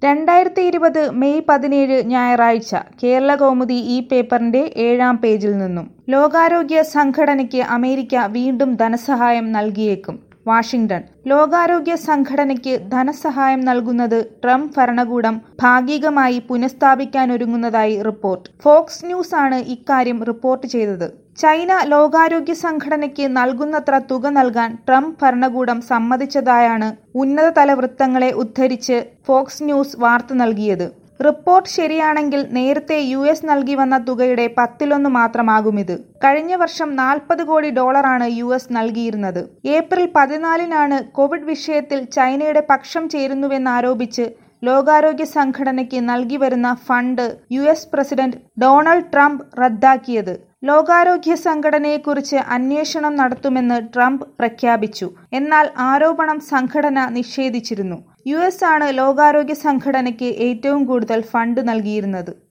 രണ്ടായിരത്തി ഇരുപത് മെയ് പതിനേഴ് ഞായറാഴ്ച കേരളകൗമുദി ഈ പേപ്പറിന്റെ ഏഴാം പേജിൽ നിന്നും ലോകാരോഗ്യ സംഘടനയ്ക്ക് അമേരിക്ക വീണ്ടും ധനസഹായം നൽകിയേക്കും വാഷിംഗ്ടൺ ലോകാരോഗ്യ സംഘടനയ്ക്ക് ധനസഹായം നൽകുന്നത് ട്രംപ് ഭരണകൂടം ഭാഗികമായി പുനഃസ്ഥാപിക്കാനൊരുങ്ങുന്നതായി റിപ്പോർട്ട് ഫോക്സ് ന്യൂസ് ആണ് ഇക്കാര്യം റിപ്പോർട്ട് ചെയ്തത് ചൈന ലോകാരോഗ്യ സംഘടനയ്ക്ക് നൽകുന്നത്ര തുക നൽകാൻ ട്രംപ് ഭരണകൂടം സമ്മതിച്ചതായാണ് ഉന്നതതല വൃത്തങ്ങളെ ഉദ്ധരിച്ച് ഫോക്സ് ന്യൂസ് വാർത്ത നൽകിയത് റിപ്പോർട്ട് ശരിയാണെങ്കിൽ നേരത്തെ യു എസ് നൽകി വന്ന തുകയുടെ പത്തിലൊന്ന് മാത്രമാകുമിത് കഴിഞ്ഞ വർഷം നാൽപ്പത് കോടി ഡോളറാണ് യു എസ് നൽകിയിരുന്നത് ഏപ്രിൽ പതിനാലിനാണ് കോവിഡ് വിഷയത്തിൽ ചൈനയുടെ പക്ഷം ചേരുന്നുവെന്നാരോപിച്ച് ലോകാരോഗ്യ സംഘടനയ്ക്ക് നൽകി വരുന്ന fund U S president Donald Trump റദ്ദാക്കിയത് ലോകാരോഗ്യ സംഘടനയെക്കുറിച്ച് അന്വേഷണം നടത്തുമെന്ന് ട്രംപ് പ്രഖ്യാപിച്ചു എന്നാൽ ആരോപണം സംഘടന നിഷേധിച്ചിരുന്നു യു എസ് ആണ് ലോകാരോഗ്യ സംഘടനയ്ക്ക് ഏറ്റവും കൂടുതൽ ഫണ്ട് നൽകിയിരുന്നത്